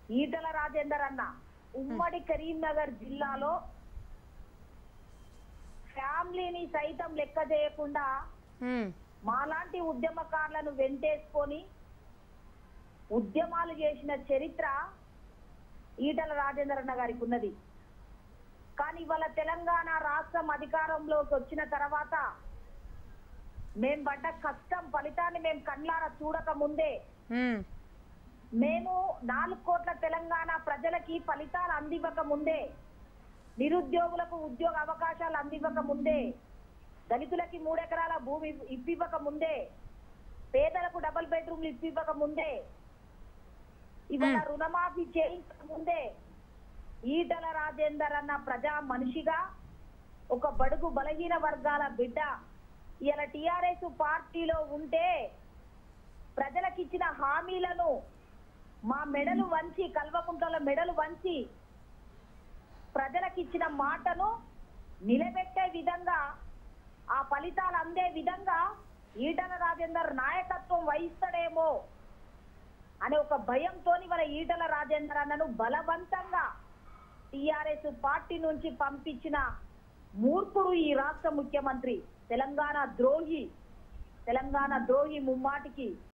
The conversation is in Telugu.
ఈటల రాజేందర్ అన్న ఉమ్మడి కరీంనగర్ జిల్లాలో ఫ్యామిలీని సైతం లెక్క చేయకుండా ఉమ్, మాలాంటి ఉద్యమకారులను వెంటేసుకొని ఉద్యమాలు చేసిన చరిత్ర ఈటల రాజేందర్ అన్న గారికి ఉన్నది కానీ ఇవాళ తెలంగాణ రాష్ట్రం అధికారంలోకి వచ్చిన తర్వాత మేం పడ్డ కష్టం ఫలితాన్ని మేము కళ్ళారా చూడక ముందే ఉమ్, మేము నాలుగు కోట్ల తెలంగాణ ప్రజలకి ఫలితాలు అందివ్వక ముందే నిరుద్యోగులకు ఉద్యోగ అవకాశాలు అందివ్వక ముందే దళితులకి మూడెకరాల భూమి ఇప్పివ్వక ముందే పేదలకు డబుల్ బెడ్రూమ్లు ఇప్పివ్వక ముందే ఇవాళ రుణమాఫీ చేయించక ముందే ఈటల రాజేందర్ అన్న ప్రజా మనిషిగా ఒక బడుగు బలహీన వర్గాల బిడ్డ ఇలా టిఆర్ఎస్ పార్టీలో ఉంటే ప్రజలకు ఇచ్చిన హామీలను మా మెడలు వంచి కల్వకుంట్ల మెడలు వంచి ప్రజలకు ఇచ్చిన మాటను నిలబెట్టే విధంగా ఆ ఫలితాలు అందే విధంగా ఈటల రాజేందర్ నాయకత్వం వహిస్తాడేమో అనే ఒక భయంతో మన ఈటల రాజేందర్ అన్నను బలవంతంగా టిఆర్ఎస్ పార్టీ నుంచి పంపించిన మూర్ఖుడు ఈ రాష్ట్ర ముఖ్యమంత్రి తెలంగాణ ద్రోహి తెలంగాణ ద్రోహి ముమ్మాటికి